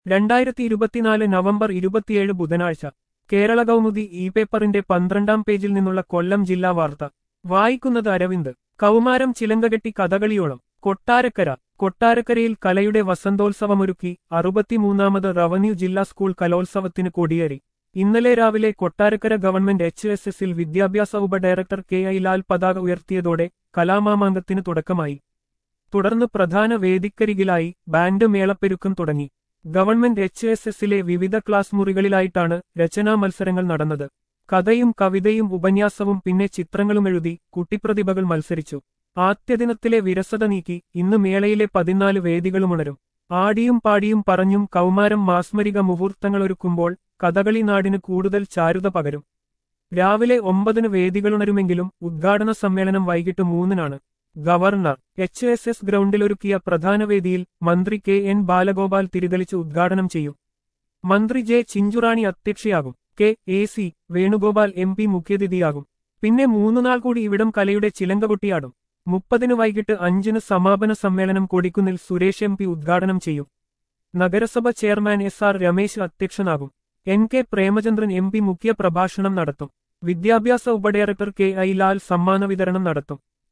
രണ്ടായിരത്തി ഇരുപത്തിനാല് നവംബർ ഇരുപത്തിയേഴ് ബുധനാഴ്ച കേരള കൗമുദി ഇ പേപ്പറിന്റെ പന്ത്രണ്ടാം പേജിൽ നിന്നുള്ള കൊല്ലം ജില്ലാ വാർത്ത വായിക്കുന്നത് അരവിന്ദ് കൗമാരം ചിലങ്കകെട്ടി കഥകളിയോളം കൊട്ടാരക്കര കൊട്ടാരക്കരയിൽ കലയുടെ വസന്തോത്സവമൊരുക്കി അറുപത്തിമൂന്നാമത് റവന്യൂ ജില്ലാ സ്കൂൾ കലോത്സവത്തിന് കൊടിയേറി ഇന്നലെ രാവിലെ കൊട്ടാരക്കര ഗവൺമെന്റ് എച്ച് എസ് എസിൽ വിദ്യാഭ്യാസ ഉപഡയറക്ടർ കെ ഐ ലാൽ പതാക ഉയർത്തിയതോടെ കലാമാമാങ്കത്തിന് തുടക്കമായി തുടർന്ന് പ്രധാന വേദിക്കരികിലായി ബാൻഡ് മേളപ്പെരുക്കം തുടങ്ങി ഗവൺമെന്റ് എച്ച് എസ് എസിലെ വിവിധ ക്ലാസ് മുറികളിലായിട്ടാണ് രചനാ മത്സരങ്ങൾ നടന്നത് കഥയും കവിതയും ഉപന്യാസവും പിന്നെ ചിത്രങ്ങളും എഴുതി കുട്ടിപ്രതിഭകൾ മത്സരിച്ചു ആദ്യദിനത്തിലെ വിരസത നീക്കി ഇന്ന് മേളയിലെ പതിനാല് വേദികളുമുണരും ആടിയും പാടിയും പറഞ്ഞും കൗമാരം മാസ്മരിക മുഹൂർത്തങ്ങളൊരുക്കുമ്പോൾ കഥകളി നാടിന് കൂടുതൽ ചാരുത പകരും രാവിലെ ഒമ്പതിന് വേദികളുണരുമെങ്കിലും ഉദ്ഘാടന സമ്മേളനം വൈകിട്ട് മൂന്നിനാണ് ഗവർണർ എച്ച് എസ് എസ് ഗ്രൗണ്ടിലൊരുക്കിയ പ്രധാന വേദിയിൽ മന്ത്രി കെ എൻ ബാലഗോപാൽ തിരിതെളിച്ച് ഉദ്ഘാടനം ചെയ്യും മന്ത്രി ജെ ചിഞ്ചുറാണി അധ്യക്ഷയാകും K A C Venugopal M P മുഖ്യതിഥിയാകും പിന്നെ മൂന്നുനാൾ കൂടി ഇവിടം കലയുടെ ചിലങ്ക കൊട്ടിയാടും മുപ്പതിന് വൈകിട്ട് അഞ്ചിന് സമാപന സമ്മേളനം കൊടിക്കുന്നിൽ സുരേഷ് എം പി ഉദ്ഘാടനം ചെയ്യും നഗരസഭ ചെയർമാൻ എസ് ആർ രമേശ് അധ്യക്ഷനാകും N K Premachandran M P മുഖ്യ പ്രഭാഷണം നടത്തും വിദ്യാഭ്യാസ ഉപഡയറക്ടർ കെ ഐ ലാൽ സമ്മാന വിതരണം നടത്തും